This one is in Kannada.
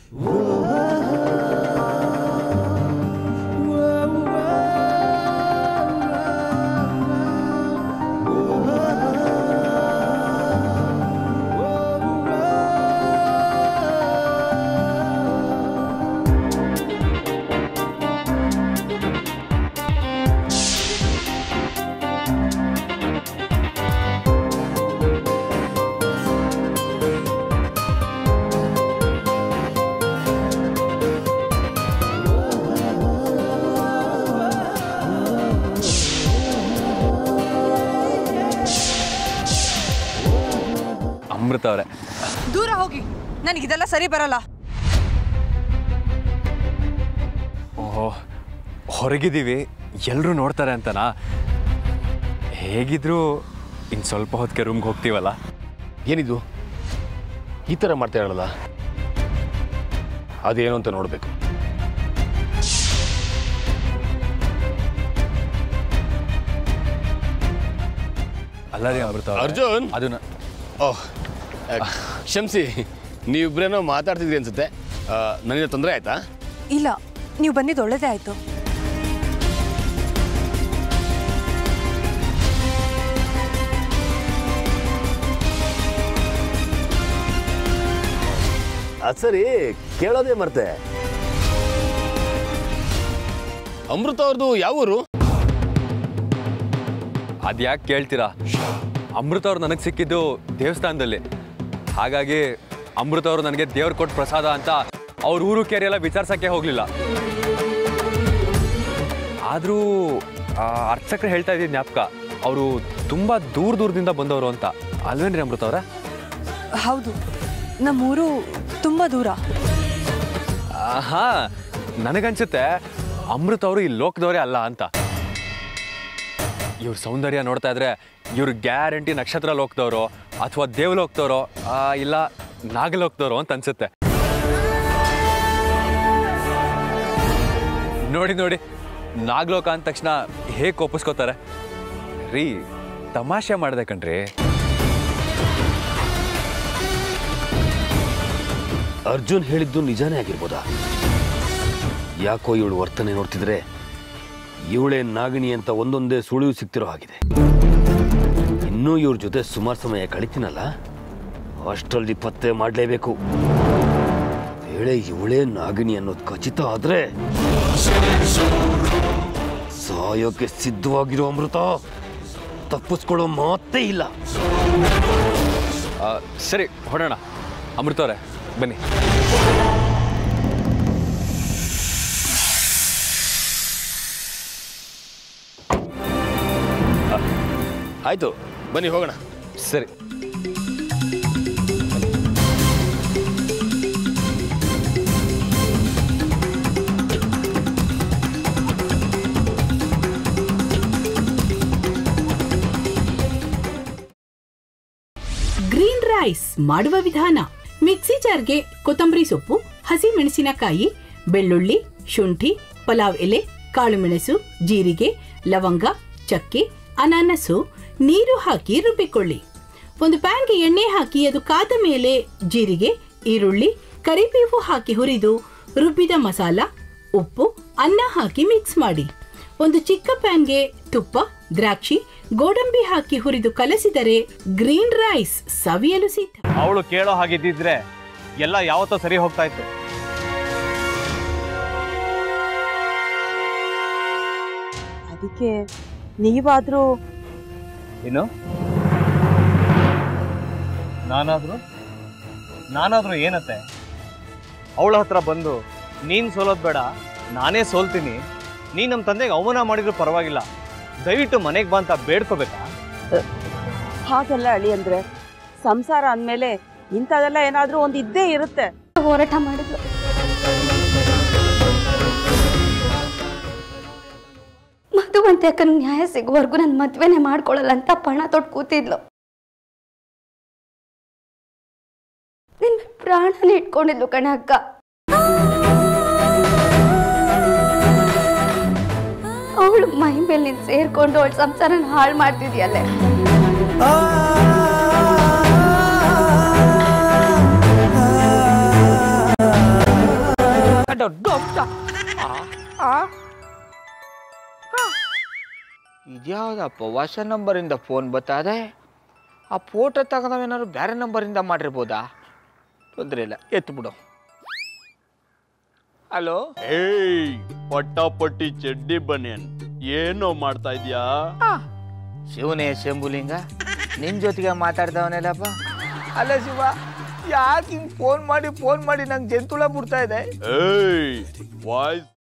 ಅಮೃತ ಅವರೇ ದೂರ ಹೋಗಿ ನನಗಿದೆಲ್ಲ ಸರಿ ಬರಲ್ಲ ಓಹೋ ಹೊರಗಿದ್ದೀವಿ ಎಲ್ಲರೂ ನೋಡ್ತಾರೆ ಅಂತನಾ ಹೇಗಿದ್ರು ಇನ್ನು ಸ್ವಲ್ಪ ಹೊತ್ತಿಗೆ ರೂಮ್ಗೆ ಹೋಗ್ತೀವಲ್ಲ ಏನಿದು ಈ ಥರ ಮಾಡ್ತಾ ಹೇಳಲ್ಲ ಅದೇನು ಅಂತ ನೋಡಬೇಕು ಅಲ್ಲ ರೀ ಅಮೃತ ಅವ್ರೆ. ಅರ್ಜುನ್! ಅದು ನ- ಓಹ್ ಕ್ಷಮಿಸಿ ನೀವಿಬ್ರೇನೋ ಮಾತಾಡ್ತಿದ್ರಿ ಅನ್ಸುತ್ತೆ ಆ, ನನಗೆ ತೊಂದರೆ ಆಯ್ತಾ ಇಲ್ಲ ನೀವು ಬಂದಿದ್ದು ಒಳ್ಳೇದೇ ಆಯ್ತು ಅದು ಸರಿ ಕೇಳೋದೇ ಮರ್ತೆ ಅಮೃತ ಅವ್ರದ್ದು ಯಾವ ಊರು ಅದ್ಯಾಕೆ ಕೇಳ್ತೀರಾ ಅಮೃತ ಅವ್ರು ನನಗೆ ಸಿಕ್ಕಿದ್ದು ದೇವಸ್ಥಾನದಲ್ಲಿ ಹಾಗಾಗಿ ಅಮೃತ ಅವರು ನನಗೆ ದೇವ್ರು ಕೊಟ್ಟು ಪ್ರಸಾದ ಅಂತ ಅವ್ರ ಊರು ಕೇರಿ ಎಲ್ಲ ವಿಚಾರ್ಸಕ್ಕೆ ಹೋಗಲಿಲ್ಲ ಆದರೂ ಅರ್ಚಕರು ಹೇಳ್ತಾ ಇದ್ದಿದ್ದು ಜ್ಞಾಪಕ ಅವರು ತುಂಬ ದೂರ ದೂರದಿಂದ ಬಂದವರು ಅಂತ ಅಲ್ವೇನ್ರಿ ಅಮೃತ ಅವರ ಹೌದು ನಮ್ಮೂರು ತುಂಬ ದೂರ ಹಾ ನನಗನ್ಸುತ್ತೆ ಅಮೃತ ಅವರು ಈ ಲೋಕದವರೇ ಅಲ್ಲ ಅಂತ ಇವ್ರ ಸೌಂದರ್ಯ ನೋಡ್ತಾ ಇದ್ರೆ ಇವ್ರು ಗ್ಯಾರಂಟಿ ನಕ್ಷತ್ರ ಲೋಕದವರು ಅಥವಾ ದೇವಲೋಕದವರು ಇಲ್ಲ ನಾಗಲೋಕದವರು ಅಂತ ಅನ್ಸುತ್ತೆ ನೋಡಿ ನೋಡಿ ನಾಗಲೋಕ ಅಂದ ತಕ್ಷಣ ಹೇಗೆ ಕೋಪಿಸ್ಕೋತಾರೆ ರೀ ತಮಾಷೆ ಮಾಡಿದೆ ಕಣ್ರಿ ಅರ್ಜುನ್ ಹೇಳಿದ್ದು ನಿಜಾನೇ ಆಗಿರ್ಬೋದಾ ಯಾಕೋ ಇವಳು ವರ್ತನೆ ನೋಡ್ತಿದ್ರೆ ಇವಳೇ ನಾಗಿಣಿ ಅಂತ ಒಂದೊಂದೇ ಸುಳಿವು ಸಿಗ್ತಿರೋ ಹಾಗಿದೆ ಇನ್ನೂ ಇವ್ರ ಜೊತೆ ಸುಮಾರು ಸಮಯ ಕಳಿತೀನಲ್ಲ ಅಷ್ಟರಲ್ಲಿ ಪತ್ತೆ ಮಾಡಲೇಬೇಕು ವೇಳೆ ಇವಳೇ ನಾಗಿಣಿ ಅನ್ನೋದು ಖಚಿತ ಆದ್ರೆ ಸಾಯೋಕೆ ಸಿದ್ಧವಾಗಿರೋ ಅಮೃತ ತಪ್ಪಿಸ್ಕೊಳ್ಳೋ ಮಾತೇ ಇಲ್ಲ ಆ, ಸರಿ ಹೊಡೋಣ ಅಮೃತವ್ರೆ ಬನ್ನಿ ಆಯ್ತು ಬನ್ನಿ ಹೋಗೋಣ ಸರಿ ಗ್ರೀನ್ ರೈಸ್ ಮಾಡುವ ವಿಧಾನ ಮಿಕ್ಸಿ ಜಾರ್ಗೆ ಕೊತ್ತಂಬರಿ ಸೊಪ್ಪು ಹಸಿ ಮೆಣಸಿನಕಾಯಿ ಬೆಳ್ಳುಳ್ಳಿ ಶುಂಠಿ ಪಲಾವ್ ಎಲೆ ಕಾಳುಮೆಣಸು ಜೀರಿಗೆ ಲವಂಗ ಚಕ್ಕೆ ಅನಾನಸು ನೀರು ಹಾಕಿ ರುಬ್ಬಿಕೊಳ್ಳಿ ಒಂದು ಪ್ಯಾನ್ಗೆ ಎಣ್ಣೆ ಹಾಕಿ ಅದು ಕಾದ ಮೇಲೆ ಜೀರಿಗೆ ಈರುಳ್ಳಿ ಕರಿಬೇವು ಹಾಕಿ ಹುರಿದು ರುಬ್ಬಿದ ಮಸಾಲ ಉಪ್ಪು ಅನ್ನ ಹಾಕಿ ಮಿಕ್ಸ್ ಮಾಡಿ ಒಂದು ಚಿಕ್ಕ ಪ್ಯಾನ್ಗೆ ತುಪ್ಪ ದ್ರಾಕ್ಷಿ ಗೋಡಂಬಿ ಹಾಕಿ ಹುರಿದು ಕಲಸಿದರೆ ಗ್ರೀನ್ ರೈಸ್ ಸವಿಯಲು ಸಿದ್ಧ ಅವಳು ಕೇಳೋ ಹಾಗಿದ್ದಿದ್ರೆ ಎಲ್ಲ ಯಾವತ್ತೋ ಸರಿ ಹೋಗ್ತಾ ಇತ್ತು ಅದಕ್ಕೆ ನೀವಾದ್ರೂ ಏನು ನಾನಾದ್ರೂ ನಾನಾದ್ರೂ ಏನತ್ತೆ ಅವಳ ಹತ್ರ ಬಂದು ನೀನು ಸೋಲೋದು ಬೇಡ ನಾನೇ ಸೋಲ್ತೀನಿ ನೀನು ನಮ್ಮ ತಂದೆಗೆ ಅವಮಾನ ಮಾಡಿದ್ರು ಪರವಾಗಿಲ್ಲ ದಯವಿಟ್ಟು ಮನೆಗೆ ಬಾ ಅಂತ ಬೇಡ್ಕೋಬೇಕಾ ಹಾಗೆಲ್ಲ ಅಳಿ ಅಂದ್ರೆ ಸಂಸಾರ ಅಂದ್ಮೇಲೆ ಇಂಥದೆಲ್ಲ ಏನಾದ್ರೂ ಒಂದು ಇದ್ದೇ ಇರುತ್ತೆ ಹೋರಾಟ ಮಾಡಿದ್ಲು ಮಧುವಂತೆ ಅಕ್ಕನ ನ್ಯಾಯ ಸಿಗುವವರೆಗೂ ನನ್ನ ಮದ್ವೆನೆ ಮಾಡ್ಕೊಳ್ಳಲ್ಲ ಅಂತ ಪಣ ತೊಟ್ಟು ಕೂತಿದ್ಲು ನಿನ್ನ ಪ್ರಾಣನೇ ಇಟ್ಕೊಂಡಿದ್ಲು ಕಣ ಅಕ್ಕ ಅವಳು ಮೈ ಮೇಲೆ ನೀನು ಸೇರ್ಕೊಂಡು ಅವಳ ಸಂಸಾರನ ಹಾಳು ಮಾಡ್ತಿದ್ಯಲ್ಲೇ ದೊಡ್ಡ ಇದ್ಯಾವುದಪ್ಪ ಹೊಸ ನಂಬರಿಂದ ಫೋನ್ ಬತ್ತದೆ ಆ ಫೋಟೋ ತಗೊಂಡವೇನಾದ್ರು ಬೇರೆ ನಂಬರಿಂದ ಮಾಡಿರ್ಬೋದಾ ತೊಂದರೆ ಇಲ್ಲ ಎತ್ತು ಬಿಡು ಹಲೋ ಏಯ್ ಪಟ್ಟಾಪಟ್ಟಿ ಚಡ್ಡಿ ಬನಿಯನ್ ಏನೋ ಮಾಡ್ತಾ ಇದ್ಯಾ ಶಿವನೇ ಶಂಭುಲಿಂಗ ನಿನ್ ಜೊತೆಗೆ ಮಾತಾಡ್ದವನೇಲಪ್ಪ ಅಲ್ಲ ಶಿವ ಯಾಕೆ ಹಿಂಗ್ ಫೋನ್ ಮಾಡಿ ಫೋನ್ ಮಾಡಿ ನಂಗೆ ಜಂತುಳ ಬಿಡ್ತಾ ಇದೆ ಏಯ್ ವಾಯ್ಸ್